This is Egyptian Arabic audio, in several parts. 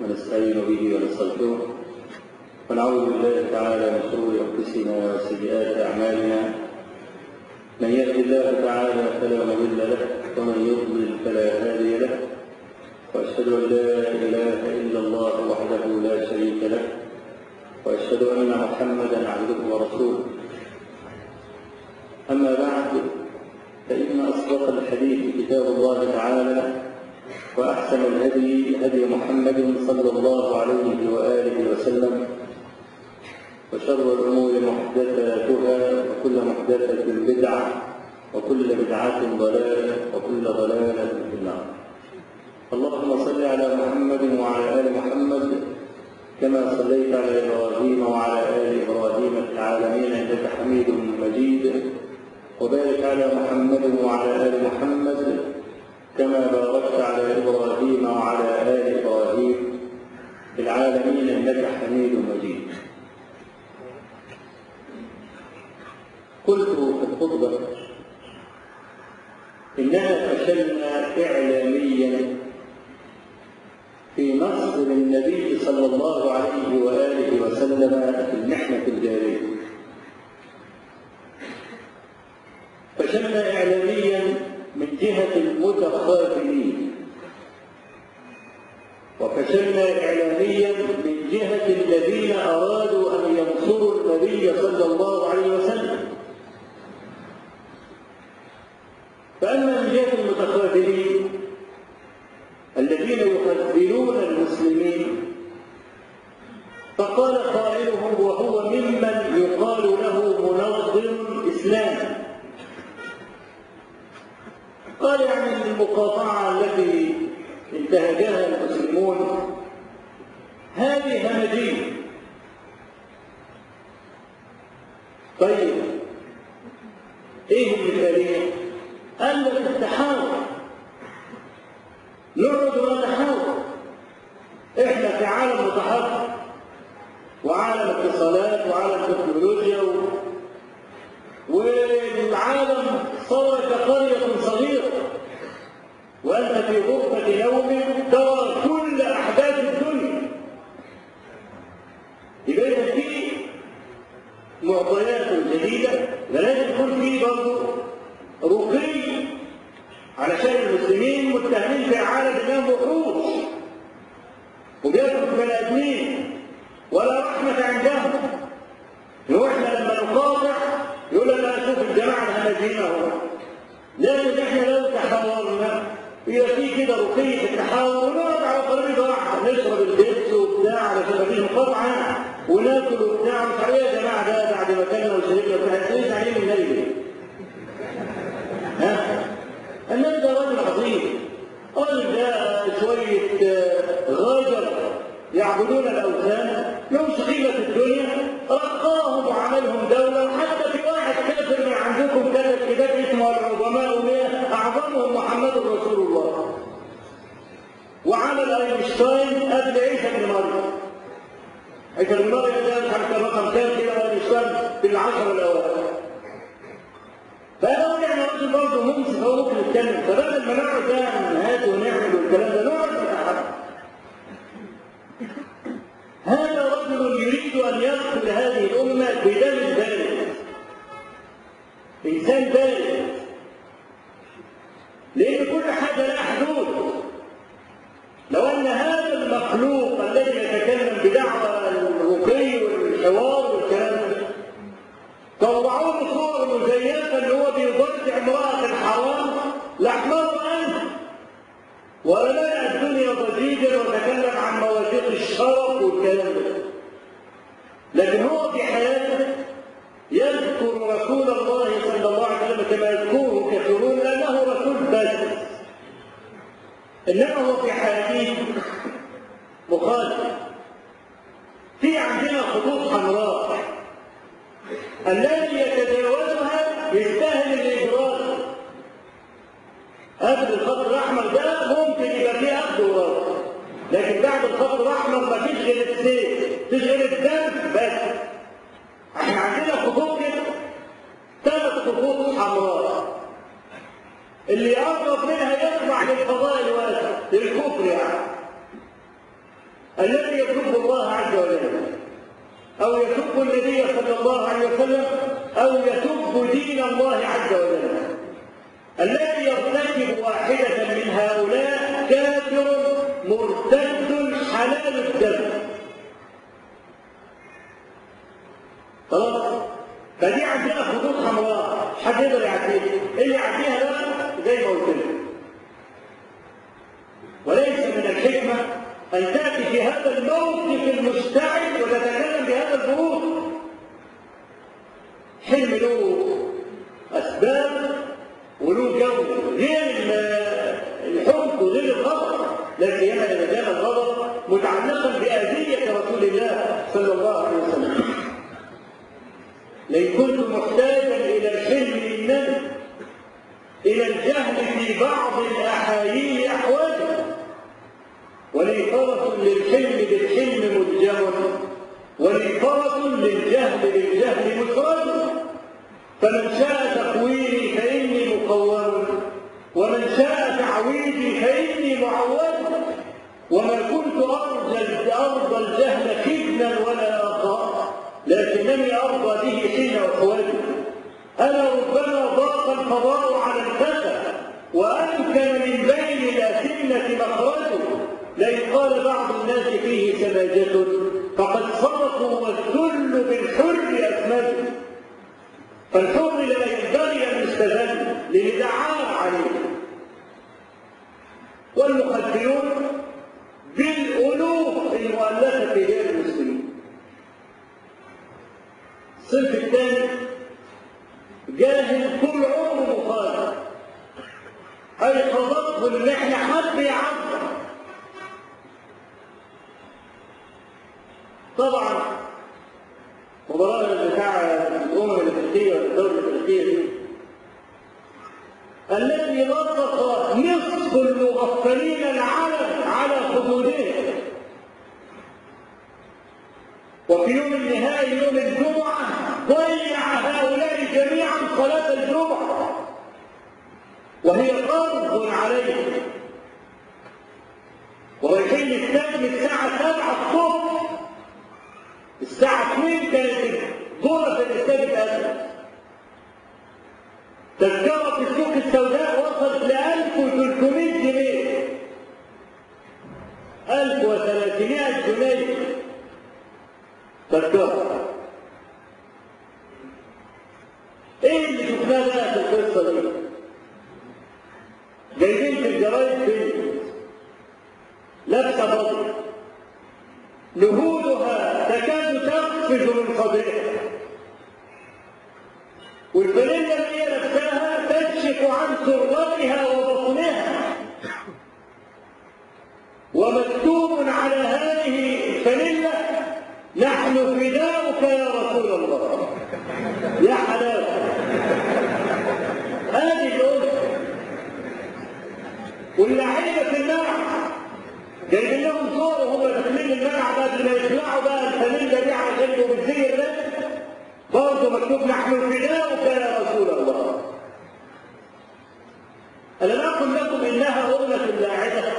ونستعين به ونستغفره ونعوذ بالله تعالى من شرور انفسنا وسيئات اعمالنا من يهد الله تعالى فلا مضل له ومن يضلل فلا هادي له واشهد ان لا اله الا الله وحده لا شريك له واشهد ان محمدا عبده ورسوله اما بعد فان اصدق الحديث كتاب الله تعالى وأحسن الهدي هدي محمد صلى الله عليه وآله وسلم وشر الأمور محدثاتها وكل محدثة بدعة وكل بدعة ضلالة وكل ضلالة في النار اللهم صل على محمد وعلى آل محمد كما صليت على إبراهيم وعلى آل إبراهيم في العالمين إنك حميد مجيد وبارك على محمد وعلى آل محمد كما باركت على إبراهيم وعلى آل إبراهيم في العالمين إنك حميد مجيد قلت في الخطبة إننا فشلنا إعلاميا في نصر النبي صلى الله عليه وآله وسلم في المحنة الجارية فشلنا إعلاميا من جهة المتخاذلين وفشلنا إعلاميا من جهة الذين أرادوا أن ينصروا النبي صلى الله عليه وسلم فأما من جهة المتخاذلين الذين يخذلون المسلمين فقال قائلهم وهو ممن يقال له منظم إسلامي قال يعني المقاطعة التي انتهجها المسلمون هذه همجية طيب ايه المثالية؟ قال لك التحاور نقعد ونتحاور احنا في عالم متحرك وعالم اتصالات وعالم تكنولوجيا و... والعالم صار كقرية صغيرة وأنت في غرفة نوم ترى كل أحداث الدنيا يبقى إذا في معطيات جديدة لازم يكون في برضه رقي علشان المسلمين متهمين في عالم انهم وحوش وبياكلوا بني ادمين ولا رحمة عندهم هو احنا لما نقاطع يقول لنا شوف الجماعة الهمجيين اهو لكن احنا لو تحاورنا يبقى في كده رقي في التحاور ونقعد على ترابيزه واحده نشرب البيبس وبتاع علشان مفيش مقاطعه وناكل وبتاع مش عارف ايه يا جماعه ده بعد ما كلنا وشربنا وبتاع ايه تعليم النبي ها النبي ده راجل عظيم راجل ده شويه غاجر يعبدون الاوثان لهم قيمه الدنيا رقاهم وعملهم دوله وحتى في واحد كافر من عندكم كتب كتاب اسمه العظماء مئة اعظمهم محمد رسول الله وعمل اينشتاين قبل عيسى بن مريم عيسى بن مريم ده مش عارف رقم كام كده اينشتاين في العشر الاوائل فانا يعني راجل برضه منصف هو ممكن يتكلم فبدل ما نقعد يعني هات ونعمل والكلام ده نقعد نتحرك هذا رجل يريد ان يقتل هذه الامه بدم بارد انسان بارد لان كل حاجه لها حدود لو ان هذا المخلوق الذي يتكلم بدعوى الرقي والحوار والكلام ده طلعوه بصور مزيفه اللي هو بيضرب امراه الحرام لاحمر انت ولا الدنيا ضجيجا وتكلم عن مواثيق الشرف والكلام ده لكن هو في حياته يذكر رسول الله صلى الله عليه وسلم كما يذكره كثيرون لانه رسول بس انما هو في حياته مخالف في عندنا خطوط حمراء الذي يتجاوزها يستاهل الاجراء قبل الخط الاحمر ده ممكن يبقى فيه اخذ ورد لكن بعد الخط الاحمر مفيش غير السيف مفيش غير الدم بس احنا عندنا خطوط كده ثلاث خطوط حمراء اللي يقرب منها يطلع للفضاء الواسع للكفر يعني الذي يسب الله عز وجل أو يسب النبي صلى الله عليه وسلم أو يسب دين الله عز وجل الذي يرتكب واحدة من هؤلاء كافر مرتد حلال الدم خلاص فدي عندنا خطوط حمراء حد يقدر يعديها اللي يعديها بقى زي ما قلت لك وليس من الحكمة أن تأتي في هذا الموقف المشتعل وتتكلم بهذا البرود حلم له أسباب وله جو غير الحب وغير الغضب لا سيما إذا كان الغضب متعلقا بأذية رسول الله صلى الله عليه وسلم لئن كنت محتاجا إلى الحلم إنني إلى الجهل في بعض الأحايين أحواجه ولي فرس للحلم بالحلم ملجم ولي فرس للجهل بالجهل مسرد فمن شاء تقويري فإني مقوم ومن شاء تعويضي فإني معود وما كنت أرجى أرضى الجهل خدنا ولا أرضى لكنني أرضى به حين أحوالي أنا ربما ضاق الفضاء على الفتى وأمكن من بين الأسنة مخرجه لئن قال بعض الناس فيه سماجة فقد صدقوا والذل بالحر أكمل فالحر لا ينبغي أن يستذل لندعار عليه والمخدرون بالألوف المؤلفة غير المسلمين الصنف الثاني جاهل طول عمره مخالف ايقظته المحنه حب يعبر طبعا مباراة بتاع الأمم الأفريقية والدولة الأفريقية دي الذي نطق نصف المغفلين العالم على خدودهم وفي يوم النهائي يوم الجمعة ضيع هؤلاء جميعا صلاة الجمعة وهي قرض عليهم ورايحين السجن الساعة 7 الصبح الساعة 2 كانت غرف الاستاد اتقفلت تذكرة في السوق السوداء وصلت ل 1300 جنيه 1300 جنيه تذكرة ايه اللي شفناه بقى في القصة دي؟ جايبين في الجرايد بنت لابسة بطل نهودها تكاد تقفز من صدرها والفانيلا اللي هي لابساها تكشف عن سرتها وبطنها ومكتوب على هذه الفانيلا نحن فداؤك يا رسول الله يا حلاوه هذه الأسرة واللعيبة في الملعب جايبين لهم صور وهم داخلين الملعب قبل ما يطلعوا بقى الفانيلا دي عشان يبقوا بالزي ده برضه مكتوب نحن فداؤك يا رسول الله ألم أقل لكم إنها أمة لاعبة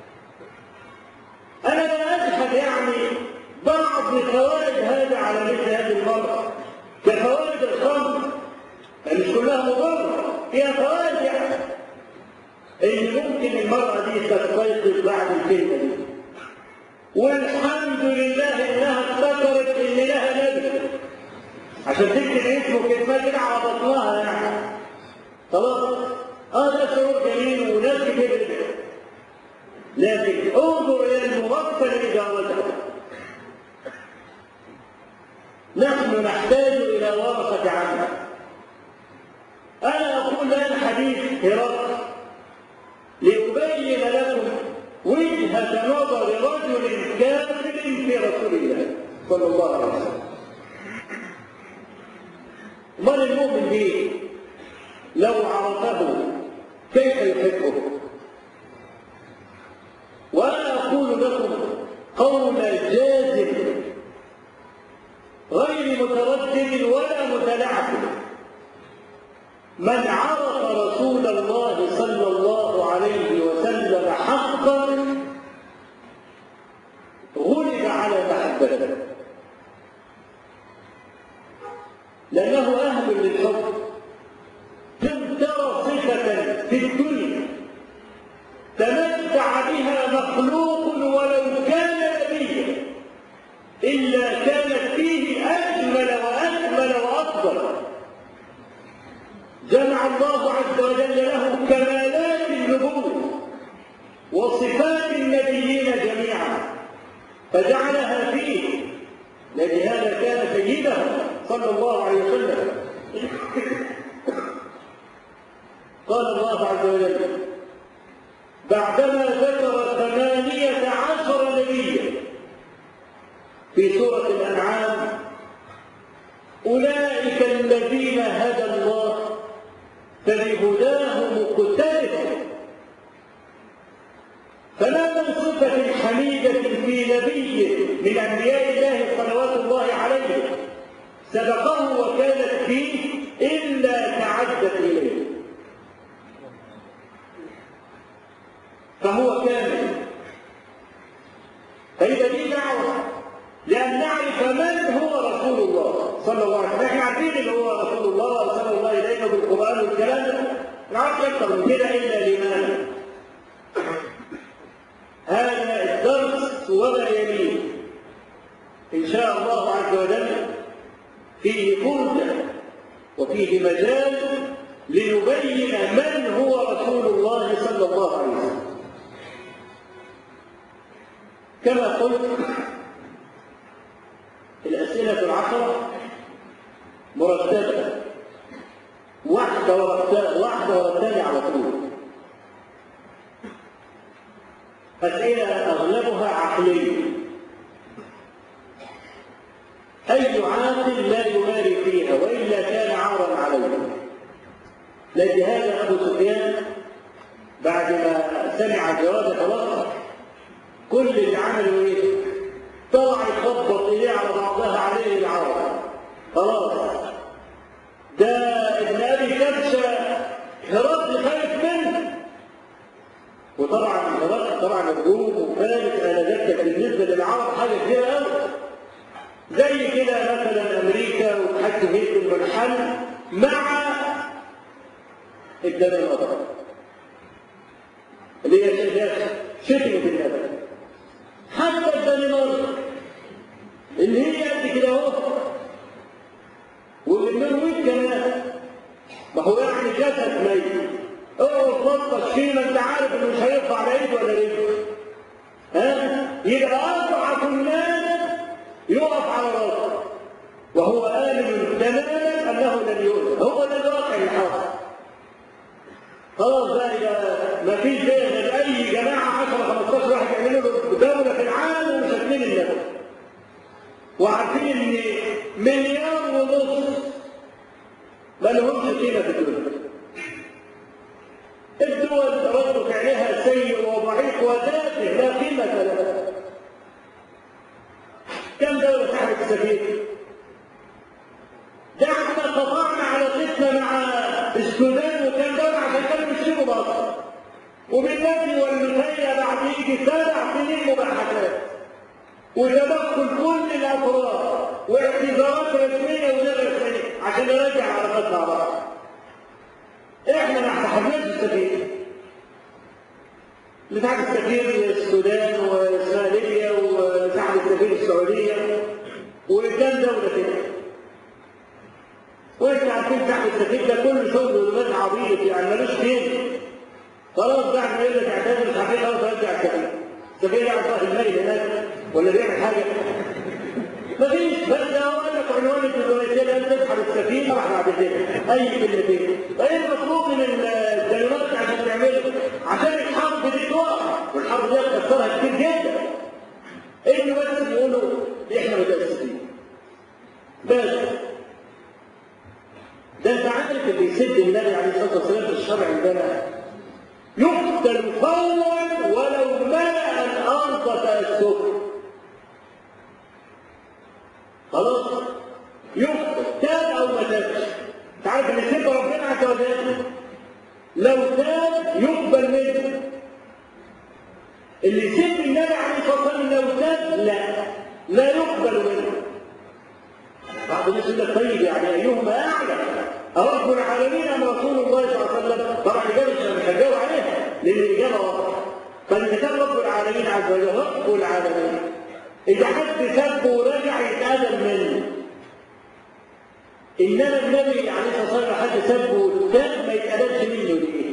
أنا لا أجحد يعني بعض فوائد هذا على مثل هذه المرأة كفوائد الخمر مش كلها مضرة فيها فوائد يعني ان ممكن المرأة دي تستيقظ بعد الكلمة دي والحمد لله انها افتكرت ان لها نبي عشان تكتب اسمه كلمة كده على بطنها يعني خلاص اه ده شعور جميل وناس كتير لكن انظر الى المغفل اجابته نحن نحتاج الى ورثة عنه انا اقول الان حديث هرقل لأبين لكم وجهة نظر رجل كافر في رسول الله صلى الله عليه وسلم. من المؤمن به لو عرفه كيف يحبه؟ وأنا أقول لكم قول جازم غير متردد ولا متلعثم من عرف رسول الله صلى الله عليه وسلم حقا للحب لم تر صفة في الدنيا تمتع بها مخلوق ولو كان نبيا إلا كانت فيه أجمل وأكمل وأفضل جمع الله عز وجل له كمالات النبوة وصفات النبيين جميعا فجعلها فيه لهذا كان سيده صلى الله عليه وسلم قال الله عز وجل بعدما ذكر ثمانية عشر نبيا في سورة الأنعام أولئك الذين هدى الله فبهداه مقتدر فما من صفة حميدة في نبي من أنبياء الله صلوات الله عليه سبقه وكانت فيه إلا تعدت إليه فهو كامل فإذا دي دعوة لأن نعرف من هو رسول الله صلى الله عليه وسلم احنا عارفين اللي هو رسول الله وصلى الله إلينا بالقرآن والكلام ده ما نعرفش أكثر من كده إلا لمن هذا الدرس وما يليه إن شاء الله عز وجل فيه فرجة وفيه مجال لنبين من هو رسول الله صلى الله عليه وسلم كما قلت الأسئلة العشرة مرتبة واحدة ورا الثانية واحدة ورا الثانية على طول أسئلة أغلبها عقلية أي عاقل لا يماري فيها وإلا كان عارا عليه لأجل هذا أبو سفيان بعد ما سمع جواب خلاص كل اللي عمله ايه؟ طلع يخبط ايديه على بعضها عليه العرب خلاص ده ابن ابي كبشه هرقل خايف منه وطبعا هرقل طبعا الروم وفارس انذاك بالنسبه للعرب حاجه كبيره قوي زي كده مثلا امريكا وتحكم هيئه المنحل مع الدنمارك اللي هي شتمت النبي حتى الدنمارك اللي هي قد كده اهو والنرويج كمان ما هو يعني جسد ميت اوعى تفطش فيه ما انت عارف انه مش هيرفع لا ايد ولا رجل ها يبقى اضعف الناس يقف على راسه وهو آمن تماما انه لن يؤذى هو ده الواقع اللي حاصل خلاص بقى يبقى ما فيش زي غير اي جماعه 10 15 واحد يعملوا له دوله في العالم ومش هتمين النبي وعارفين ان مليار ونص ما لهمش قيمه في الدنيا الدول رد فعلها سيء وضعيف وتافه لا قيمه لها كم دوله تحت السبيل ده احنا قطعنا على قسمه مع السودان وكان دولة عشان كانوا يشتروا مصر وبالنبي والنهاية بعد يجي سبع سنين مباحثات وتدخل كل الأطراف واعتذارات رسمية وغير رسمية عشان نراجع علاقات مع بعض. احنا ما احتحملناش السفير. مساعد السفير السودان واسمها ليبيا ومساعد السفير السعودية وكام دولة كده. وانت عارفين تحت السفير ده كل شغل ولاد عبيط يعني ملوش فين خلاص بعد ما يقول لك اعتذر مش عارفين خلاص رجع السفير السفير يعرف صاحب الميل هناك ولا بيعمل حاجه مفيش بس هو قال لك عنوان الدبلوماسيه لازم تسحب السفينه راح بعد كده اي كلمتين فايه المطلوب من الدنمارك عشان تعمله عشان الحرب دي تقع والحرب دي هتكسرها كتير جدا انه بس يقولوا احنا متاسفين بس ده انت عارف اللي يسد النبي عليه الصلاه والسلام في الشرع عندنا يقتل فورا ولو ملأ الارض تأسفه خلاص يقتل تاب او ما تابش انت عارف اللي يسب ربنا عز وجل لو تاب يقبل منه اللي يسب النبي عليه الصلاه والسلام لو تاب لا لا يقبل منه بعض الناس يقول لك طيب يعني ايهما اعلى رب العالمين ام رسول الله صلى الله عليه وسلم طبعا الاجابه مش هنجاوب عليها لان الاجابه واضحه فاذا كان رب العالمين عز وجل رب العالمين اذا حد سبه ورجع يتادب منه انما النبي عليه الصلاه والسلام حد سبه وتاب ما يتادبش منه ليه؟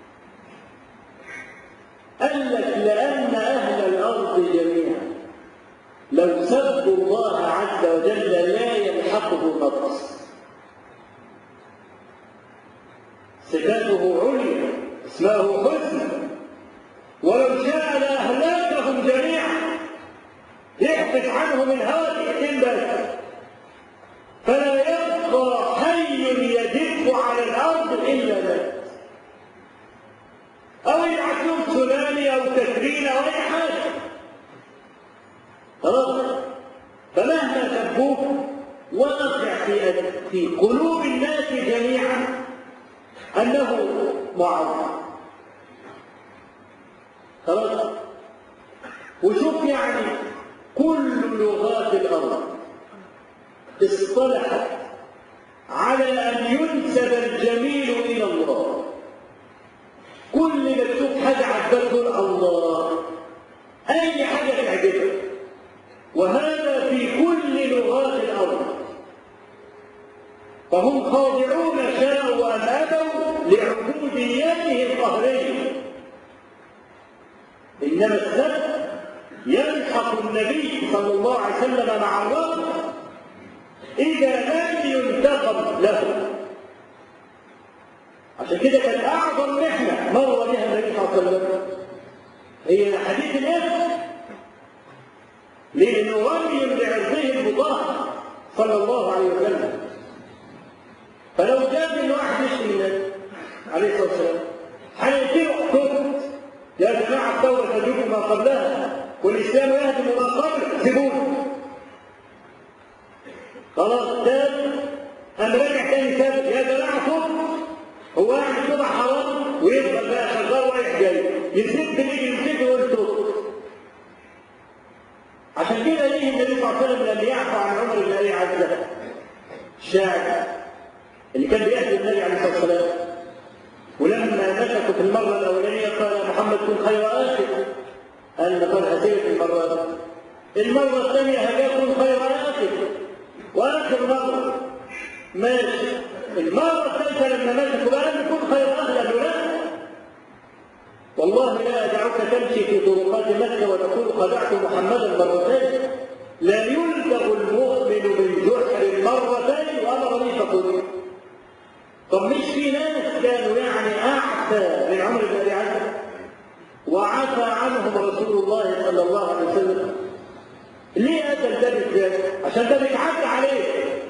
قال لك لان اهل الارض جميعا لو سبوا الله عز وجل لا يلحقه نقص صفاته عليا اسماءه حسن ولو شاء لاهلكهم جميعا يحبس عنهم الهوى بس فلا يبقى حي يدب على الارض الا مات او يبعث لهم تسونامي او تسرين او اي حاجه خلاص فمهما سبوه وقع في في قلوب الناس جميعا انه معظم خلاص وشوف يعني كل لغات الارض اصطلحت على ان ينسب الجميل الى الله كل ما تشوف حاجه عجبك تقول الله اي حاجه تعجبك وهذا في كل لغات الارض فهم خاضعون شاءوا ام ابوا لعبوديته القهريه انما السبب يلحق النبي صلى الله عليه وسلم مع الرب اذا لم ينتقم له عشان كده كانت اعظم محنه مر بها النبي صلى الله عليه وسلم هي حديث النفس لانه رمي بعرضه المطهر صلى الله عليه وسلم فلو جاء من واحد يشتري النبي عليه الصلاه والسلام هيقتله كفر يا جماعه الدوله تدرك ما قبلها والاسلام يهدم ما قبله سيبوه خلاص تاب قام راجع تاني تاب يا جماعه كفر هو قاعد كده حرام ويفضل بقى شغال رايح جاي يسد يجي يمسكه وينطق عشان كده ليه النبي صلى الله عليه وسلم لم يعفى عن عمر بن ابي عزه الشاعر اللي كان بيأتي النبي عليه الصلاه والسلام ولما مسكوا في المره الاولانيه قال محمد كن خير اخر قال لقد هديت المرات المره الثانيه هداكم خير اخر واخر مره ماشي المره الثالثه لما مسكوا بقى كن خير اهل قالوا لا والله لا أدعوك تمشي في طرقات مكة وتقول خدعت محمدا مرتين لا يلدغ المؤمن من جحر مرتين وأمر لي فقلت طب مش في ناس كانوا يعني أعفى من عمر بن أبي عزة وعفى عنهم رسول الله صلى الله عليه وسلم ليه أتى ده بالذات؟ عشان ده بيتعدى عليه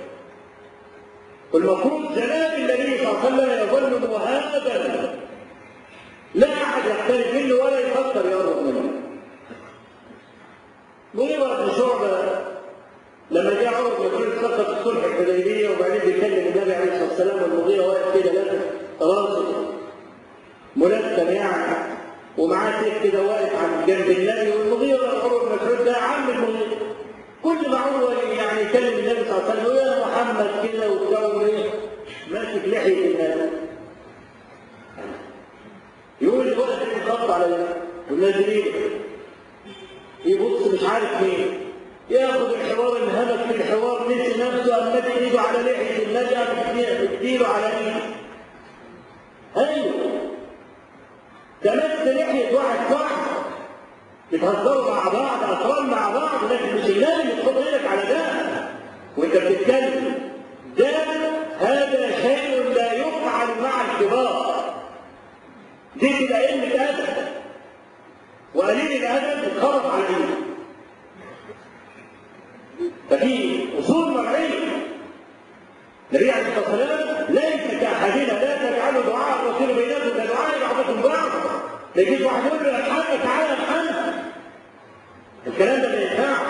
والمفروض جناب النبي صلى الله عليه وسلم يظل مهابا لا احد يختلف منه ولا يفكر يقرب منه مغيرة بن شعبة لما جاء عمر بن مسعود سقط الصلح الحديبية وبعدين بيكلم النبي عليه الصلاة والسلام والمغيرة واقف كده لابس راسه ملثم يعني ومعاه سيف كده واقف عن جنب النبي والمغيرة عمر بن مسعود ده عم المغيرة كل ما عمر يعني يكلم النبي صلى الله عليه وسلم يا محمد كده وبتاع ايه ماسك لحية النبي يقول الولد يتخطى على والنازلين يبص مش عارف مين ياخد الحوار انهمك في الحوار نسي نفسه قام مد ايده على لحيه النبي قام تديله على ايده ايوه ده مس لحيه واحد صاحب يتهزروا مع بعض اطفال مع بعض لكن مش النبي اللي تحط ايدك على ده وانت بتتكلم ده هذا شيء لا يفعل مع الكبار دي تبقى قله ادب وقليل الادب اتخرج على ايه ففي اصول مرعيه النبي عليه الصلاه والسلام ليس كاحدنا لا تجعلوا دعاء الرسول بينكم كدعاء بعضكم بعض لا يجيب واحد يقول له الحمد تعالى الحمد الكلام ده ما ينفعش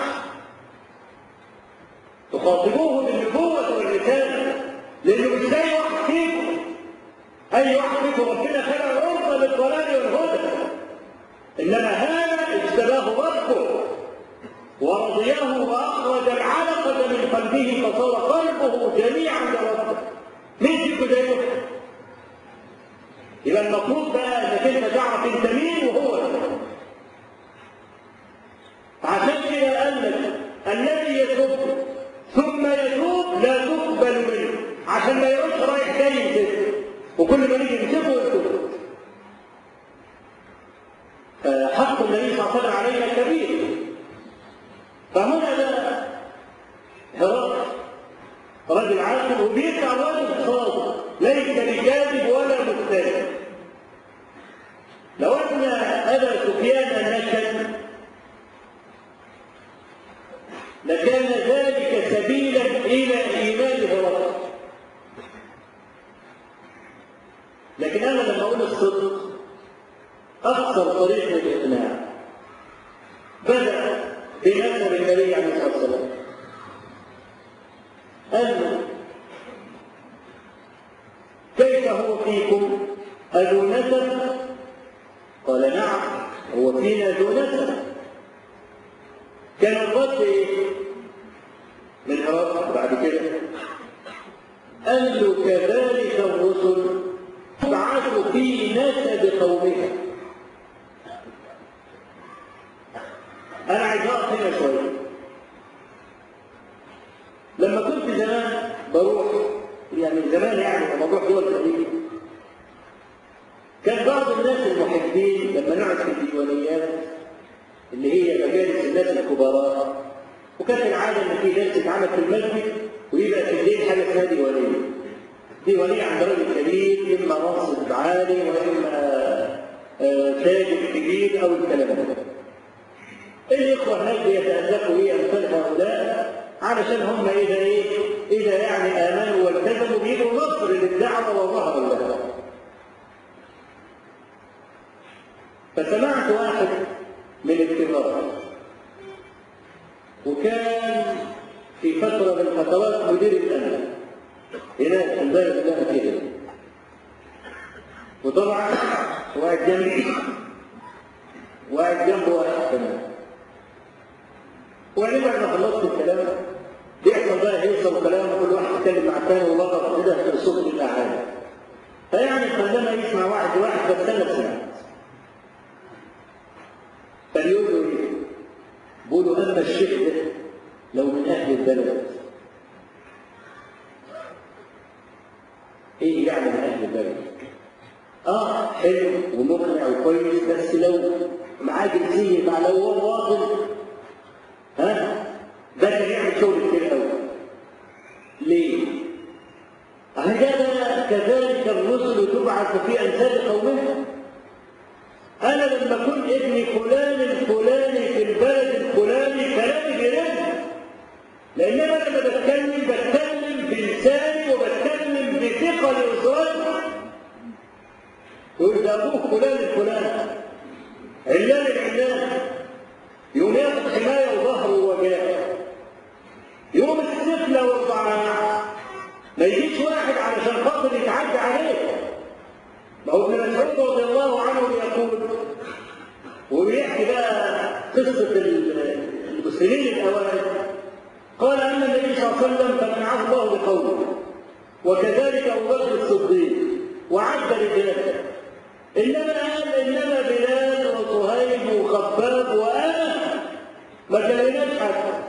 تخاطبوه بالنبوه والرساله لانه مش زي واحد فيكم اي واحد فيكم ربنا خلق عرضه للضلال والهدى انما هذا اجتباه ربه ورضيه واخرج العلقه من قلبه فصار قلبه جميعا لربه مين فيكم يبقى المفروض بقى انك انت تعرف انت مين وهو مين. عشان كده قال لك الذي يتوب ثم يتوب لا تقبل منه عشان ما يقولش رايح جاي يمسكه وكل ما نيجي يمسكه يتوب حق النبي صلى الله عليه وسلم علينا كبير فهنا بقى هرقل رجل عاقل وبيطلع رجل صادق ليس بكاذب ولا مختلف لو ان ابا سفيان النشن لكان ذلك سبيلا الى ايمان هرقل لكن انا لما اقول الصدق اكثر طريق للاقناع بدا بنسب النبي عليه الصلاه والسلام قال له كيف هو فيكم أذو نسب قال نعم هو فينا ذو نسب كان الرد ايه من هرقل بعد كده قال له كذلك الرسل بعثوا في نسب قومها انا عايز اقف هنا شويه لما كنت زمان بروح يعني زمان يعني لما بروح دول الخليج كان بعض الناس المحبين لما نقعد في الديوانيات اللي هي مجالس الناس الكبراء وكانت العاده ان في درس يتعمل في المسجد ويبقى في الليل حاجه اسمها ديوانيه. ديوانيه عند راجل كبير اما منصب عالي واما تاجر كبير او الكلام ده. الاخوه هناك بيتالفوا ايه امثال هؤلاء علشان هم اذا ايه اذا يعني امنوا والتزموا بيدوا نصر للدعوه وظهر لها. فسمعت واحد من الكبار وكان في فتره من الفترات مدير الامن هناك في البلد اللي انا فيها وطبعا واقعد جنبي وقاعد جنبه واحد كمان وبعدين بعد ما خلصت الكلام بيحصل بقى هيصل كلام كل واحد يتكلم مع الثاني ولطف كده في صوت الاعلام فيعني كلما يسمع واحد واحد بس انا سمعت فليقول له ايه؟ بيقول له اما الشيخ ده لو من اهل البلد ايه يعني من اهل البلد؟ اه حلو ومقنع وكويس بس لو معاه جنسيه مع لو هو واطن ها ده كان يعمل شغل كتير قوي ليه؟ هكذا كذلك الرسل تبعث في انساب قومها انا لما اكون ابني فلان الفلاني في البلد الفلاني كلامي بيرن لان انا لما بتكلم بتكلم بلساني وبتكلم بثقه لاسرتي يقول ده ابوه فلان الفلاني علان العلان يقوم ياخد حمايه وظهره ووجاهه يقوم السفلى والضعاف ما يجيش واحد علشان خاطر يتعدى عليه ما هو ابن مسعود رضي الله عنه يقول وبيحكي بقى قصه المسلمين الاوائل قال اما النبي صلى الله عليه وسلم فمنعه الله بقوله وكذلك ابو بكر الصديق وعد رجاله انما قال انما بلال وصهيب وخباب وانا ما كلمناش حد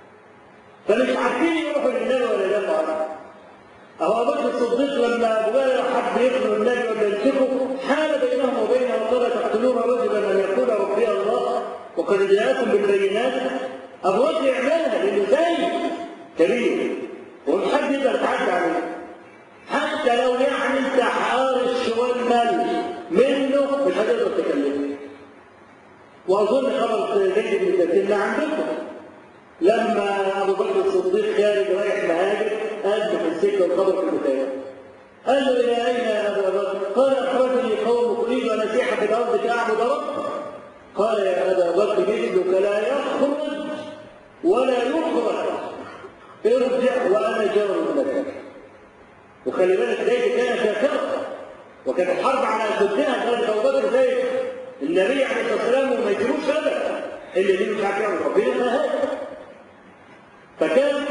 فمش عارفين يروحوا للنبي ولا لا أبو بكر الصديق لما أبو بكر حب يقتل النبي ولا يمسكه حال بينهم وبينه وقال تقتلون رجلا أن يقول ربي الله وقد جاءكم بالبينات أبو بكر يعملها لأنه زي كبير ومش حد يقدر يتعدى عليه حتى لو يعني أنت حارس شوال مال منه مش هتقدر تكلمه وأظن خبر زيد بن كثير عندكم لما ابو بكر الصديق خارج رايح مهاجر قال في السكه الخبر في البدايه قال له الى اين يا ابا بكر؟ قال اخرجني قوم اريد ان اسيح في الارض كاعبد ربك قال يا ابا بكر مثلك لا يخرج ولا يخرج ارجع وانا جار لك وخلي بالك زيد كان شاكرا وكانت الحرب على ضدها قال ابو بكر زيد النبي عليه الصلاه والسلام وما يجيبوش ابدا اللي دي مش عارف يعمل ربنا فهذا فكان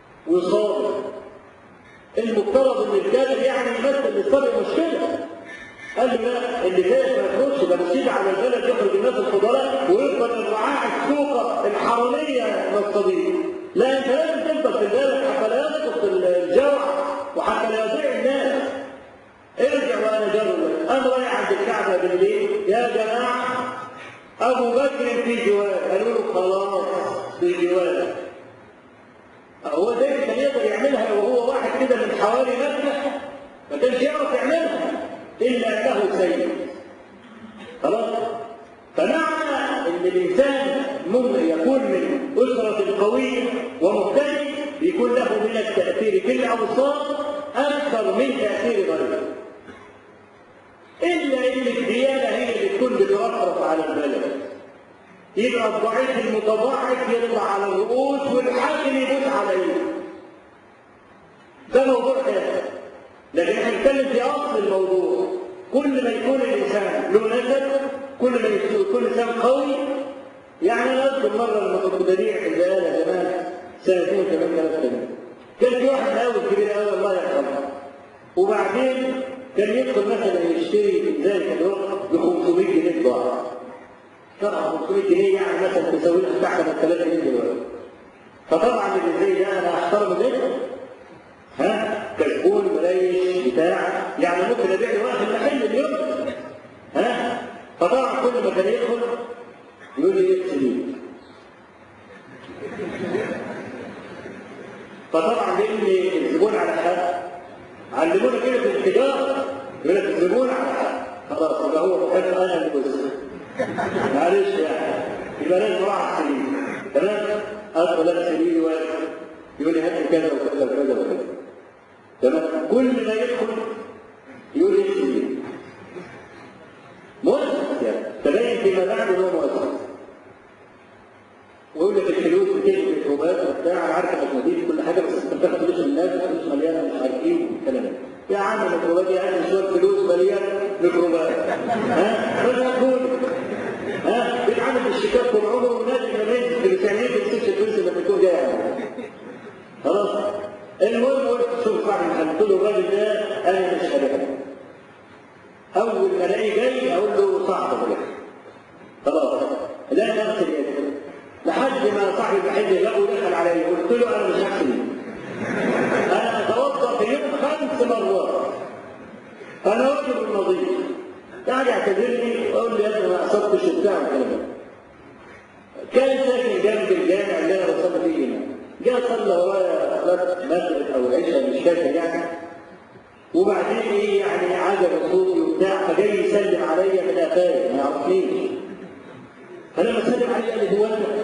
وصابر المفترض ان الكافر يعني يمثل للصبر مشكله قال له لا اللي جاي ما يخرجش ده بيسيب على البلد يخرج الناس الفضلاء ويفضل الرعاع السوق الحراميه نصابين لا انت لازم تفضل في البلد حتى لا يسقط الجوع وحتى لا يضيع الناس ارجع وانا جرب انا رايح عند الكعبه بالليل يا جماعه ابو بكر في جوار قالوا له خلاص في جوار هو ده كان يقدر يعملها لو هو واحد كده من حوالي مكه ما كانش يعرف يعملها الا انه سيد خلاص فمعنى ان الانسان ممكن يكون من اسره قويه ومهتدي يكون له من التاثير في الاوساط اكثر من تاثير غيره الا ان الديانه هي اللي تكون بترفرف على البلد يبقى الضعيف المتضعف يطلع على الرؤوس والحاكم يبوس عليه ده موضوع تاني لكن احنا بنتكلم في اصل الموضوع كل ما يكون الانسان له نسب كل ما يكون انسان قوي يعني انا اذكر مره لما كنت بديع في البقاله زمان سنتين كمان ثلاث سنين كان في واحد قوي كبير قوي الله يرحمه وبعدين كان يدخل مثلا يشتري في ذلك الوقت ب 500 جنيه بضاعه طبعا 500 جنيه يعني مثلا تساوي لها بتاع 3000 جنيه دلوقتي فطبعا اللي زي ده انا احترم جدا ها كشكول مريش بتاع يعني ممكن ابيع له وقت المحل اليوم ها فطبعا كل ما كان يدخل يقول لي ايه سليم فطبعا لان الزبون على حق علمونا كده في التجاره يقول لك الزبون على حق خلاص يبقى هو محب انا اللي بس معلش يعني يبقى لازم راح سليم تمام ادخل انا سليم واقف يقول لي هات لي كذا وكذا وكذا وكذا تمام كل ما يدخل يقول لي سليم مؤسس يعني تبين فيما بعد ان هو مؤسس ويقول لك الفلوس بتجي في الحبوبات وبتاع انا عارف انك مدير كل حاجه بس انت بتاخد فلوس من الناس فلوس مليانه مش عارف ايه والكلام ده يا عم الميكروبات دي عندي شويه فلوس مليانه ميكروبات ها ماذا اقول؟ ها بيتعامل بالشيكات طول عمره والناس ما بين بالثانيين ما بيمسكش الفلوس لما تكون جايه خلاص المهم قلت شوف صاحب المحل قلت له الراجل ده انا مش هبيعه اول ما الاقيه جاي اقول له صاحبك ده خلاص لا نغسل يدي لحد ما صاحب المحل لقوا دخل علي قلت له انا مش هغسل انا اتوضا في اليوم خمس مرات انا رجل نظيف قاعد يعتذرني ويقول لي يا ابني ما اصبتش وبتاع والكلام ده كان ساكن جنب الجامع اللي انا بصلي فيه هنا جاء صلى ورايا صلاه المغرب او العشاء مش فاكر يعني وبعدين ايه يعني عجب صوتي وبتاع فجاي يسلم عليا من قفايا ما يعرفنيش فلما سلم علي قال لي هو انت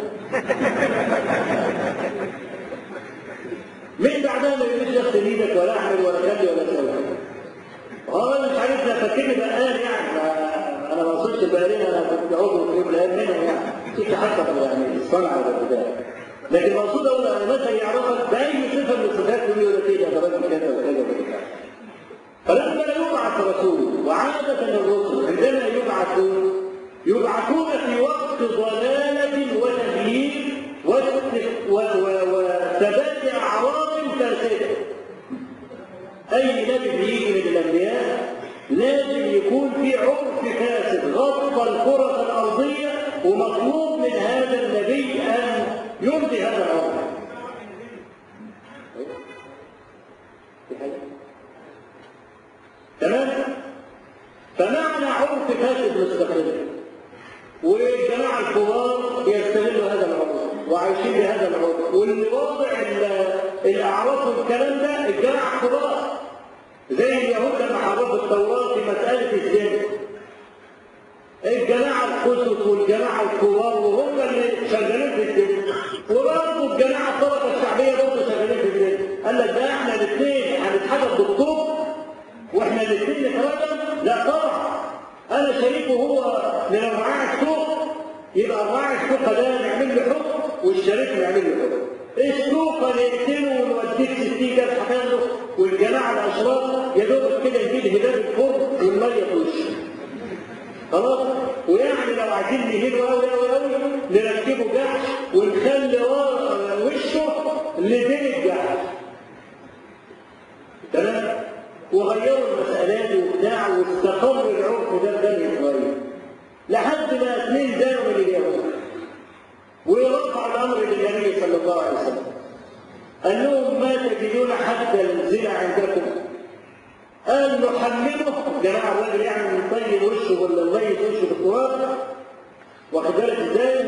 من بعدها ما يقولش اغسل ايدك ولا اعمل ولا خلي ولا سوي هو انا مش عارف لا فاكرني بقال يعني ما- انا ما وصلتش البقالين انا كنت عضو في يوم من الايام منهم يعني كنت حتى في يعني الصنعه ولا البتاع لكن المقصود اقول انا مثلا يعرفك باي صفه من الصفات يقول لك ايه ده راجل كذا وكذا وكذا فلما يبعث رسول وعادة الرسل عندما يبعثون يبعثون في وقت ضلالة وتغيير واست- و- و- وثبات أعراض فاسدة أي نبي بيجي من الأنبياء لازم يكون في عرف فاسد غطى الكرة الأرضية ومطلوب من هذا النبي أن يمضي هذا العرف. في حاجة؟ تمام فمعنى عرف فاسد مستقر والجماعه الكبار يستغلوا هذا العرف وعايشين بهذا العرف واللي واضع ال- الاعراف والكلام ده الجماعه الكبار زي اليهود لما حرفوا التوراه في مساله الزنا الجماعه القسط والجماعه الكبار وهم اللي شغالين في الزنا وبرضه الجماعه الطبقه الشعبيه برضه شغالين في الزنا قال لك ده احنا الاثنين هنتحدث بالطب واحنا الاثنين نتراجم لا طبعا انا شريكه هو من الرعاع السوق يبقى الراعي السوق ده نعمل له حكم والشريك نعمل له حكم السوق نقتله ونوديه 60 جرح كامله والجماعه الاشراف يا دوب كده يجيب هلال الفرن والميه في وشه خلاص ويعني لو عايزين نهينه قوي قوي قوي نركبه جحش ونخلي ورا وشه لبين الجحش تمام وغيروا المسألات وبتاع واستقر العرف ده في بني إسرائيل لحد ما اثنين زانوا من اليهود ويرفع الأمر للنبي صلى الله عليه وسلم قال لهم ما تجدون حتى الزنا عندكم قال نحمله جماعة الراجل يعني من طيب وشه ولا ميت وشه بالتراب واخد بالك ازاي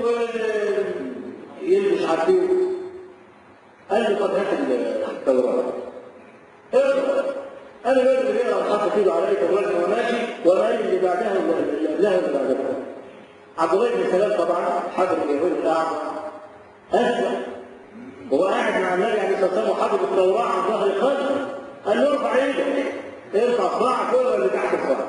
ويلبس حبيبه قال له طب هات التوراة اقرا انا الراجل بيقرا حاطط ايده على ايده الراجل وماشي وقال اللي بعدها اللي قبلها واللي بعدها عبد الله بن سلام طبعا حضر اليهود الاعمى اسلم هو قاعد مع النبي عليه الصلاه والسلام وحافظ التوراه عن ظهر قلبه قال له ارفع ايدك ارفع صباعك فوق اللي تحت الصباع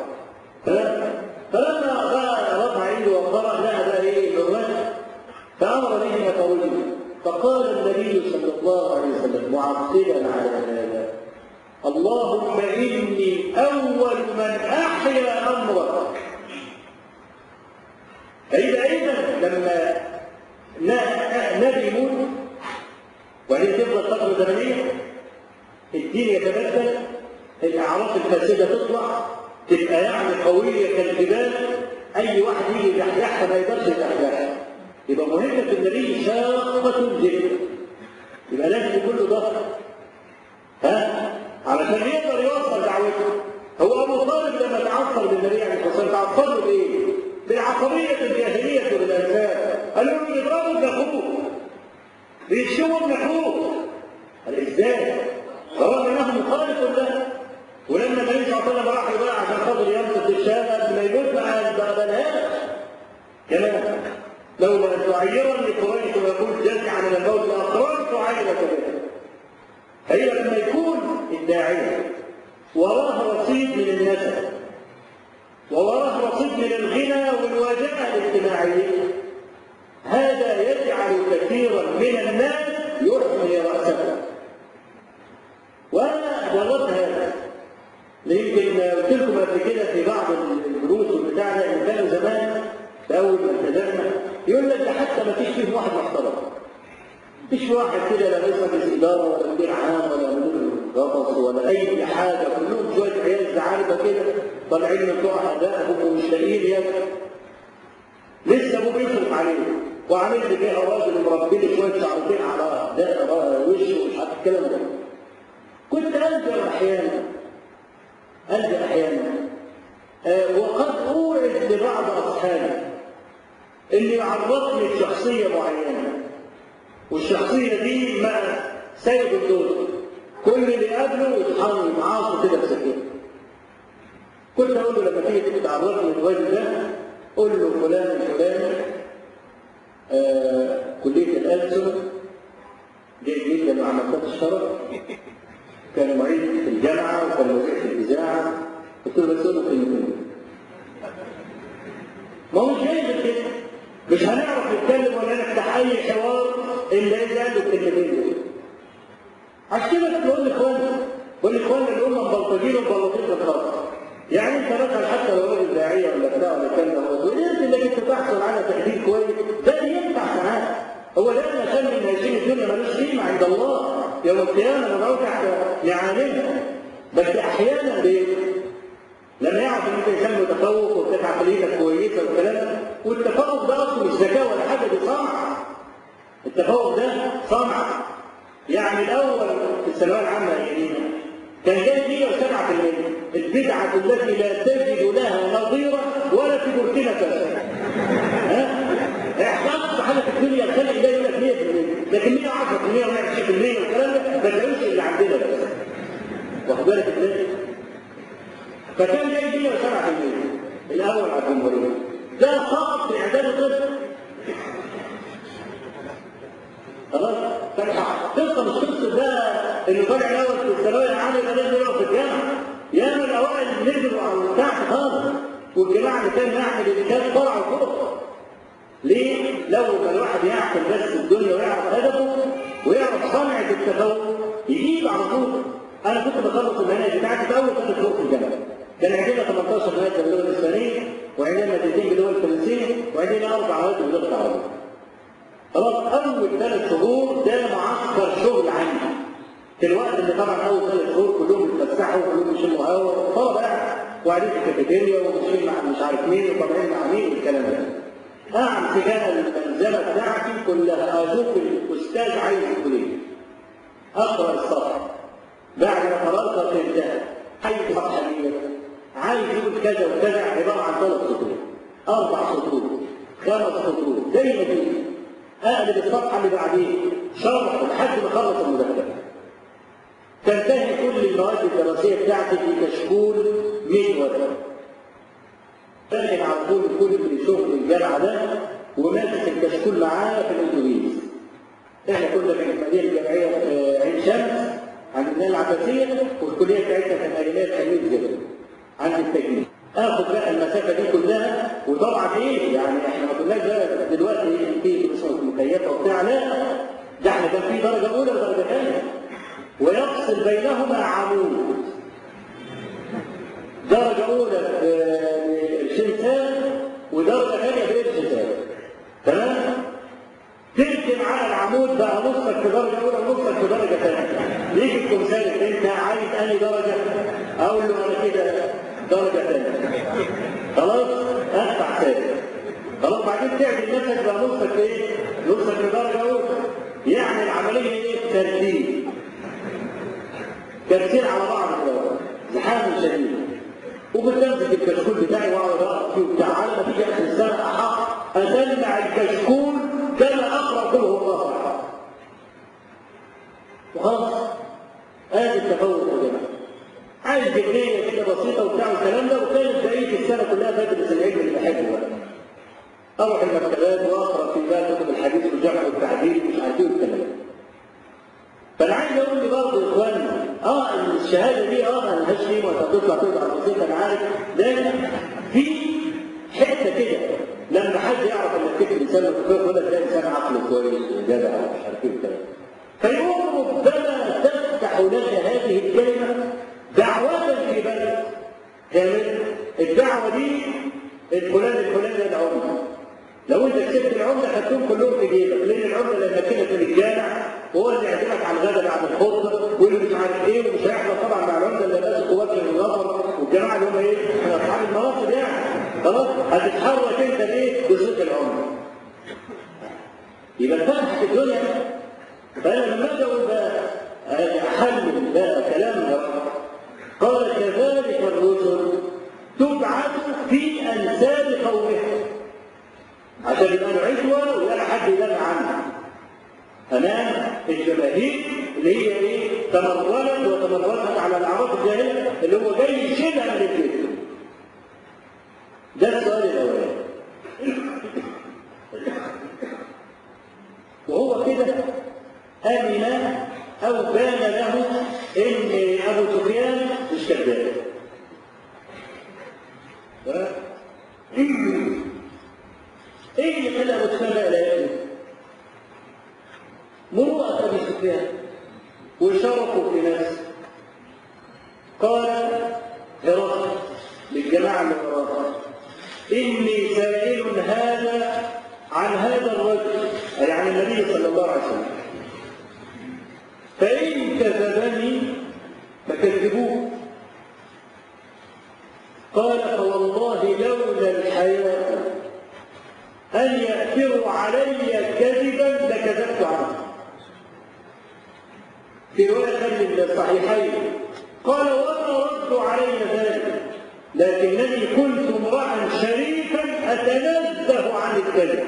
فلما بقى رفع ايده وقرأ لها بقى ايه الرجل فامر به يطوله فقال النبي صلى الله عليه وسلم معقلا على هذا اللهم اني اول من احيا امرك فاذا اذا لما نبي يموت وبعدين تفضل فتره زمنيه الدين يتبدل الاعراف الفاسده تطلع تبقى يعني قويه كالجبال اي واحد يجي يحيحها ما يقدرش يحيحها يبقى مهمه النبي شاقه جدا يبقى لازم يكون له ضغط ها علشان يقدر يوصل دعوته هو ابو طالب لما تعصر بالنبي عليه الصلاه والسلام تعصر له بايه؟ بالعصبيه الجاهليه بالانسان قال له بيضربوا ابن اخوه بيشتموا ابن اخوه قال ازاي؟ رغم انه مخالف له ولما النبي صلى الله عليه وسلم راح يباع عشان خاطر ينقذ الشام قبل ما يموت ما بنهاش كمان لولا ان تعيرني قريش ويقول جزع من الموت لاقررت عينك به فهي لما يكون الداعيه وراه رصيد من النسب ووراه رصيد من الغنى والواجهه الاجتماعيه هذا يجعل كثيرا من الناس يحمي راسه وانا جربت هذا يمكن قلت لكم قبل كده في بعض الدروس بتاعنا ان كانوا زمان في اول ما ابتدأنا يقول لك ده حتى ما فيش فيه واحد محترم مفيش واحد كده لا رئيس مجلس اداره ولا مدير عام ولا مدير غطس ولا اي حاجه كلهم شويه عيال زعانفه كده طالعين من بتوع ادائهم ومش لاقيين ياكل لسه ابوه بيصرف عليه وعامل لي فيها راجل مربي لي شويه شعرتين على وشه ومش عارف الكلام ده كنت الجا احيانا الجا احيانا آه وقد اوعد لبعض اصحابي اللي يعرضني لشخصيه معينه والشخصيه دي مع سيد الدول كل اللي قابله يتحرك معاه كده بسكين كنت اقول له لما تيجي تعرضني الراجل ده قول له فلان الفلاني آه كليه الالسن جيد جدا مع مكتبه الشرف كان معيد في الجامعه وكان وزير في الاذاعه قلت له بس قول له كلمتين ما هو مش هيقدر كده مش هنعرف نتكلم ولا نفتح اي حوار الا اذا قال له الكلمتين دول عشان كده بقول لاخواننا بقول لاخواننا اللي هم مبلطجين ومبلطين بالخط يعني انت مثلا حتى لو راجل داعيه ولا بتاع ولا كلمه وقدرت انك انت تحصل على تقدير كويس ده ينفع ساعات هو ده عشان من هذه الدنيا ملوش قيمه عند الله يوم القيامه نضعه تحت نعالمها بس احيانا بيه لما يعرف ان انت انسان متفوق وبتتعب في كويسه والكلام ده والتفوق ده اصله مش ذكاء ولا حاجه دي صنعه التفوق ده صنعه يعني الاول في الثانويه العامه يعني كان جاي 107% البدعه التي لا تجد لها نظيره ولا في بوركينا فاسو ها احساس حاجه في الدنيا الخلق ده يقول لك 100% لكن 110% و120% والكلام ده ما تلاقوش اللي عندنا بس واخد بالك ازاي؟ فكان جاي 107% الاول على الجمهوريه ده فقط في اعداد الطفل خلاص قصه مش قصه ده اللي طالع الاول في الثانويه العامه يبقى لازم يقف في الجامعه ياما الاوائل نزلوا على تحت خالص والجماعه اللي كان يعمل اللي كان طلعوا فوق ليه؟ لو ما الواحد يعقل بس الدنيا ويعرف هدفه ويعرف صنعه التفوق يجيب على طول انا كنت بخلص المناهج بتاعتي في اول ثلاث شهور في الجامعه كان عندنا 18 ماده باللغه الاسبانيه وعندنا مادتين باللغه الفرنسيه وعندنا اربع مواد باللغه العربيه خلاص اول ثلاث شهور ده معسكر شغل عندي في الوقت اللي طبعا اول ثلاث شهور كلهم يتفسحوا وكلهم يشموا هوا طلبه يعني وقاعدين في الكافيتيريا وماشيين مع مش عارف مين وطالعين مع مين والكلام ده اعمل كده الملزمه بتاعتي كلها اشوف الاستاذ عايز يقول ايه اقرا الصفحه بعد ما قرات فهمتها عايز صفحه دي عايز يقول كذا وكذا عباره عن ثلاث سطور اربع سطور خمس سطور زي ما تيجي اقلب الصفحه اللي بعديه شرح لحد ما اخلص المذاكره تنتهي كل المواد الدراسيه بتاعتي في كشكول من ورقه لكن على طول كل اللي شغل الجامعه ده وماسك الكشكول معاه في الاتوبيس احنا كنا في المدينه الجامعيه في عين شمس عند المدينه العباسيه والكليه بتاعتنا كانت اجنبيه خليل زبل عند التجميل اخد بقى المسافه دي كلها وطبعا ايه يعني احنا ما كناش بقى دلوقتي في مش مكيفه وبتاع لا ده احنا كان في درجه اولى ودرجه ثانيه ويفصل بينهما عمود درجه اولى في الشمسان ودرجه ثانيه في الشمسان تمام تركن على العمود بقى نصك في درجه اولى ونصك في درجه ثانيه يجي الكمثال انت عايز انهي درجه اقول له انا كده درجه ثانيه خلاص ادفع ثاني خلاص بعدين تعدل نفسك بقى نصك ايه نصك في درجه اولى يعني العمليه ايه ترتيب ترتيب على بعض كده زحام شديد وبتمسك الكشكول بتاعي واقعد اقرا فيه وبتاع على ما تيجي اخر السنه احق اسمع الكشكول كما اقرا كل هو الله احد وخلاص ادي التفوق يا جماعه عايز جبنيه كده بسيطه وبتاع والكلام ده وكانت بقيه السنه كلها بدرس العلم اللي بحبه بقى اروح المكتبات واقرا في بقى كتب الحديث والجمع والتعديل ومش عارف ايه والكلام ده فانا عايز اقول لي برضه يا اخواني اه الشهاده دي اه ما لهاش قيمه وهتطلع تطلع بسيطه انا عارف لكن في حته كده لما حد يعرف انك تكتب انسان متفوق يقول لك ده انسان عقله كويس وجدع ومش عارف ايه والكلام فيقوم ربما تفتح لك هذه الكلمه دعوه في بلد كامل الدعوه دي الفلان الفلاني العمده لو انت كسبت العمده خدتهم كلهم في جيبك لان العمده لما كده في الجامع وهو اللي يعزمك على الغداء بعد الخطبه واللي مش عارف ايه ومش هيحصل طبعا مع العمده اللي لابس قوات النظر والجماعه اللي هم ايه اصحاب المناصب يعني خلاص هتتحرك انت بايه بصوت العمده يبقى فتحت الدنيا فانا لما اجي اقول بقى احلل بقى كلام قال كذلك الرسل تبعث في انساب قومها عشان يبقى له عدوى ولا حد يدافع عنها امام الجماهير اللي هي ايه تمردت وتمردت على الاعراف الجاهليه اللي هو جاي يشيلها من البيت ده السؤال الاولاني وهو كده امن او بان له ان ابو سفيان مش كذاب ايه اللي خلى ابو سفيان لا يأتي؟ مروءة ابي سفيان وشرفه في نفسه قال هرقل للجماعة اللي وراه إني سائل هذا عن هذا الرجل أي عن النبي صلى الله عليه وسلم فإن كذبني فكذبوه قال فوالله لولا الحياة أن يأثروا علي كذبا لكذبت عنه في رواية من الصحيحين قال وما رد علي ذلك لكنني كنت امرأ شريفا أتنزه عن الكذب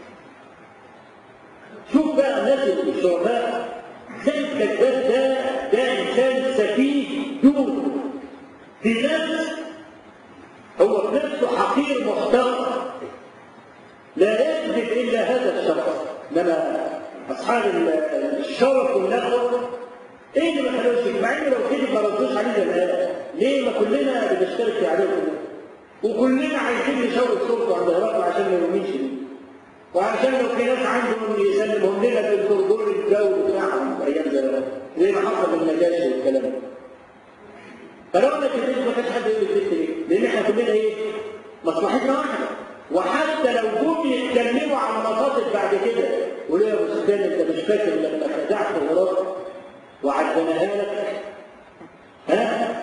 شوف بقى الناس الشرفاء زي الكذاب ده ده إنسان سفيه دون في نفس هو في نفسه حقير محترم لا يكذب إلا هذا الشخص إنما أصحاب الشرف والنخوة ايه اللي ما خلوش مع انه لو كذب ما ردوش عليه زمان ليه ما كلنا بنشترك في عليه كلنا وكلنا عايزين نشاور السلطه عند هرقل عشان ما يؤمنش بيه وعشان لو في ناس عندهم يسلمهم لنا في الكردون الجو بتاعهم في ايام زمان زي ما حصل بالنجاشي والكلام ده فلو انا كذبت ما كانش حد يقول الست ليه؟ لان احنا كلنا ايه؟ مصلحتنا واحده وحتى لو جم يتكلموا عن مصادر بعد كده يقولوا يا ابو سفيان انت مش فاكر لما خدعت هرقل وعدناها لك ها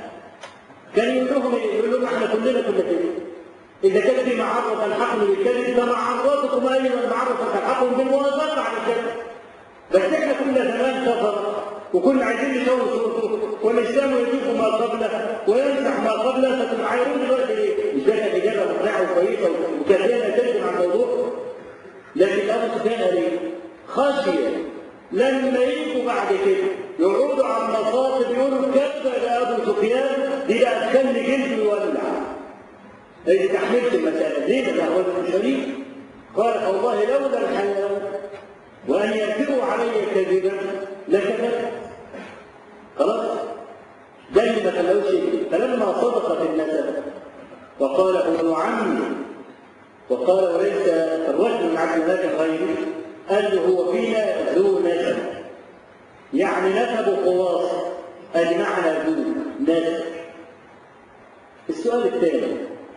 كان يقول لهم إيه؟ يقول لهم احنا كلنا كنا كده اذا كان في معرض الحقن بالكذب فمعرضكم ايها المعرض تلحقهم بالموافقه على الكذب بس احنا كنا زمان كفر وكنا عايزين نسوي صورته والاسلام يجيب ما قبله ويمسح ما قبله فتتعايرون دلوقتي ليه؟ مش ده كانت اجابه مقنعه وكويسه وكان ترجم عن الموضوع لكن ابو سفيان قال ايه؟ خشيه لما يجوا بعد كده يقعدوا على المصاطب يقولوا كذب يا ابو سفيان دي بقى تخلي جلده يولع ما يستحملش المساله ليه ده هو شريك قال والله لولا الحياه وان يكذبوا علي كذبا لكذبت خلاص ده اللي ما خلوش فلما صدقت النسب وقال ابن عمي وقال وليس الرجل من عبد الله غيره قال له هو فينا ذو نسب يعني نسب خواص المعنى ذو نسب السؤال الثاني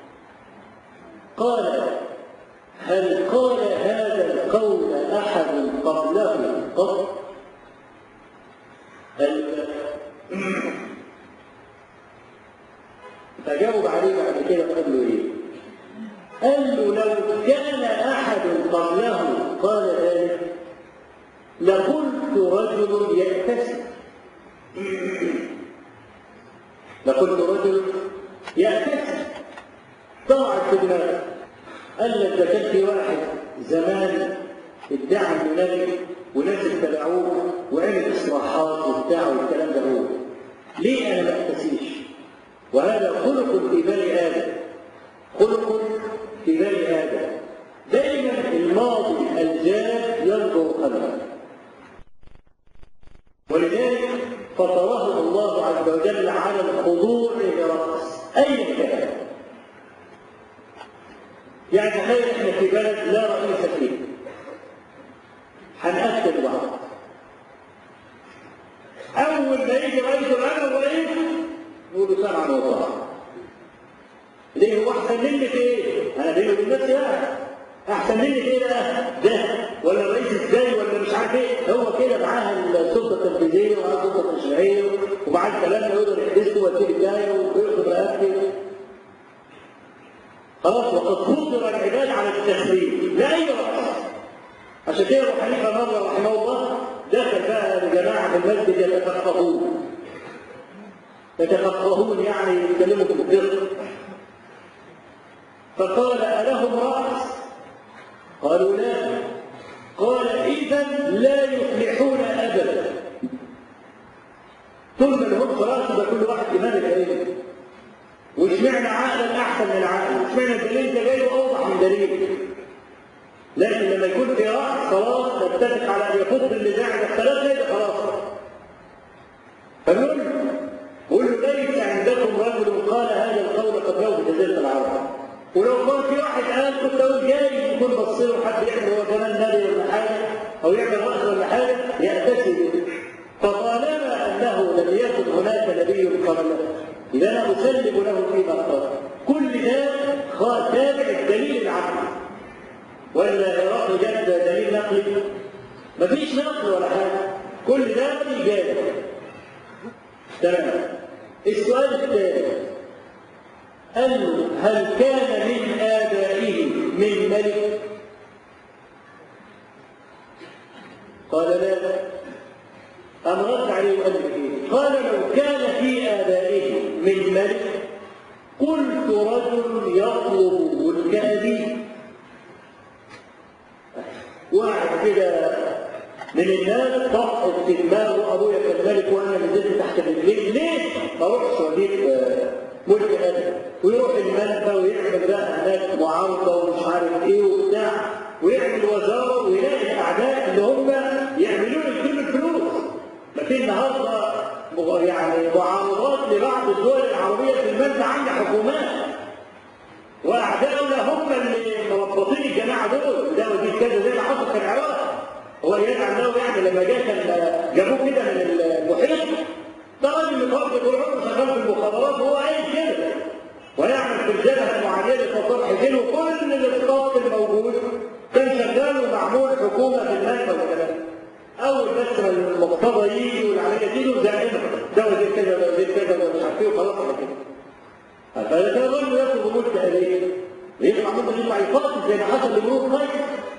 قال هل قال هذا القول احد قبله قط فجاوب عليه بعد كده قال له ايه قال له لو كان احد قبله قال ذلك لقلت رجل يكتسب لقلت رجل يكتسب طلعت في دماغه قال لك ده كان في واحد زمان ادعى انه نبي وناس اتبعوه وعمل اصلاحات وبتاع والكلام ده هو ليه انا ما اكتسيش وهذا خلق في بني ادم خلق في بني ادم دائما الماضي الجاد ينظر قلبه ولذلك فطره الله عز وجل على الخضوع لرأس اي كان يعني تخيل احنا في بلد لا رئيس فيه هنقتل بعض اول ما يجي رئيس العالم الرئيس نقول له سمعا وطاعه ليه هو احسن مني في ايه؟ انا بيني وبين نفسي يعني احسن مني في ايه بقى؟ ده ولا الرئيس ازاي ولا مش عارف ايه هو كده معاه السلطه التنفيذيه ومعاه السلطه التشريعيه ومعاه الكلام ده يقدر يحدثه ويديه الدايه وياخد رقبتي خلاص وقد فطر العباد على التسليم لا اي رأس عشان كده ابو حنيفه مره رحمه الله دخل بقى الجماعه في المسجد يتفقهون يتفقهون يعني يتكلموا في الفقه فقال ألهم رأس؟ قالوا لا قال إذا لا يفلحون أبدا طول ما لهمش رأس يبقى كل واحد إمام العلم واشمعنى عقلا أحسن من عقل واشمعنى الدليل ده جاي أوضح من دليل لكن لما يكون في رأس خلاص نتفق على أن يفض اللجاع ده الثلاث ليلة خلاص فنقول قول له ليس عندكم رجل قال هذا القول قبله في جزيرة العرب ولو كان في واحد قال كنت اقول جاي يكون بص له حد يعمل هو كمان نبي ولا حاجه او يعمل رأس ولا حاجه يأتسي به فطالما انه لم يكن هناك نبي قبله اذا انا اسلم له فيما قال كل ده تابع الدليل العقلي ولا هرقل جاب دليل نقلي مفيش نقل ولا حاجه كل ده اجابه تمام السؤال الثاني قال له هل كان من آبائه من ملك؟ قال لا قام رد عليه وقال له ايه؟ قال لو كان في آبائه من ملك قلت رجل يطلب ملك أبيه واحد كده من الناس طقت في دماغه ابويا كان ملك وانا نزلت تحت رجليه ليه؟ ما اروحش واجيب ملك ادم ويروح المنفى ويعمل بقى هناك معارضه ومش عارف ايه وبتاع ويعمل وزاره ويلاقي الاعداء اللي هم يعملوا له كل الفلوس لكن النهارده يعني معارضات لبعض الدول العربيه في المنفى عند حكومات واعداؤنا هم اللي مربطين الجماعه دول ده ودي كذا زي ما حصل في العراق هو يدعى انه يعني لما جاء كان جابوه كده من المحيط ده راجل متوفى طول عمره شغال في المخابرات وهو عايز كده ويعمل في الجبهه المعاديه لتصرح الدين وكل الاستاف الموجود كان شغال ومعمول حكومه في المنفى والكلام اول بس ما المقتضى يجي والعمليه تيجي ودائما ده وزير كذا ده وزير كذا ده مش عارف ايه وخلاص على كده فإذا كان الرجل يطلب ملك أبيه ويطلع ممكن يطلع يقاتل زي ما حصل لمرور قيس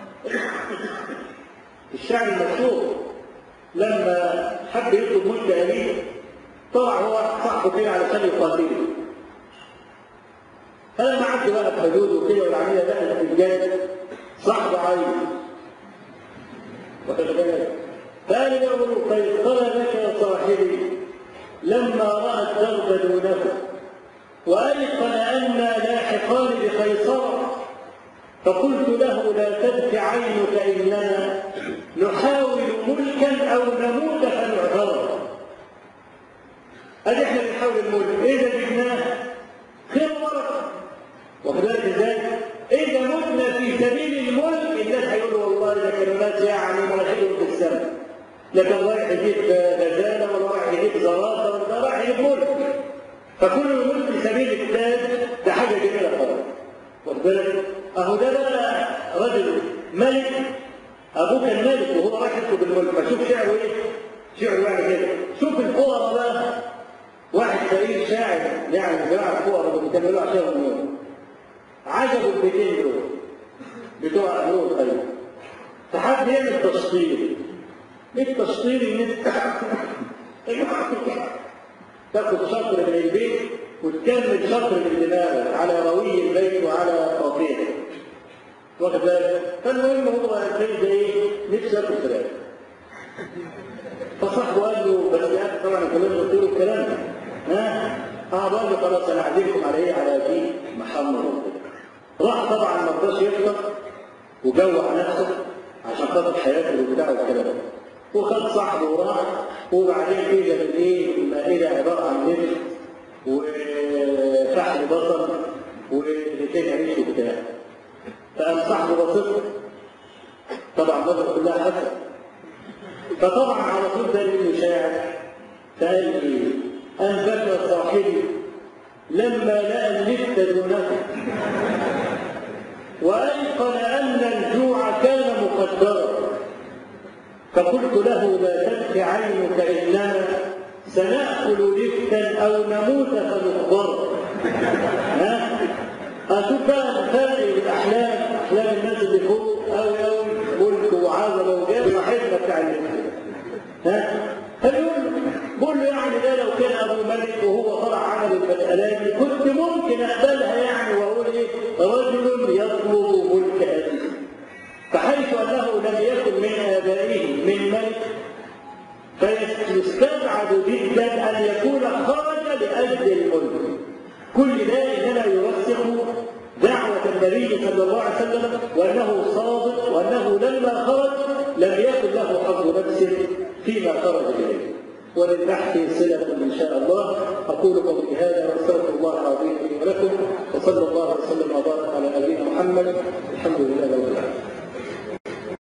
الشعر المشهور لما حب يطلب ملك أبيه طلع هو صاحبه كده علشان يقاتله فلما عدوا بقى الحدود وكده والعمليه دخلت في الجد صاحبه عايز واخد بالك قال له قيس قال لك يا صاحبي لما راى الدرب دونه وايقن انا لاحقان بقيصر فقلت له لا تبك عينك اننا نحاول ملكا او نموت فنعذر ادي احنا بنحاول الملك اذا جبناه خير وبركه وكذلك ازاي؟ اذا متنا في سبيل الملك الناس هيقولوا والله ده كانوا ناس يعني مناخيرهم في السماء لكن رايح يجيب غزاله ولا رايح يجيب زرافه ولا رايح يجيب ملك فكل الملك في سبيل التاج ده حاجه جميله خالص واخد بالك؟ اهو ده بقى رجل ملك ابوه كان ملك وهو رايح يطلب الملك فشوف شعره ايه؟ شعره يعني كده شوف الفقراء بقى واحد فريق شاعر يعني جماعه الفقراء اللي بيكملوا عشان النور عجبوا البيتين دول بتوع نور الخليل فحب يعمل تشطيب التشطيب ان انت تاخد شطر من البيت وتكمل شطر من دماغك على روي البيت وعلى رفيقه واخد بالك فالمهم هو زي ايه نفسه ياكل فراخ فصاحبه قال له بس يا اخي طبعا كلنا قلت له الكلام ده ها اه بقول له خلاص انا اعزمكم على ايه على دي محمد وكده راح طبعا ما رضاش يفطر وجوع نفسه عشان خاطر حياته وبتاع والكلام ده وخد صاحبه وراح وبعدين كده بالايه المائده عباره عن نمر وفحل بصل ولتين عيش وبتاع فقام صاحبه بسيط طبعا بصل كلها حسن فطبعا على طول ده اللي شاعر فقال لي ان بكى صاحبي لما لقى اللفت دونه وايقن ان الجوع كان مقدرا فقلت له لا تبكي عينك اننا سناكل لفتا او نموت فنخبر ها اشوف بقى فرق الاحلام احلام الناس اللي فوق قوي قوي ملك وعظمه وجاه صاحبنا بتاع اللفت ها فيقول بقول له يعني ده لو كان ابو ملك وهو طلع عمل المساله دي كنت ممكن اقبلها يعني واقول ايه رجل يطلب ملك ابيه فحيث انه لم يكن من ابائه من ملك فيستبعد جدا ان يكون خرج لاجل الملك كل ده انما يرسخ دعوة النبي صلى الله عليه وسلم وأنه صادق وأنه لما خرج لم يكن له حظ نفس فيما خرج إليه وللبحث صلة إن شاء الله أقول قولي هذا وأستغفر الله العظيم لي ولكم وصلى الله وسلم وبارك على نبينا محمد الحمد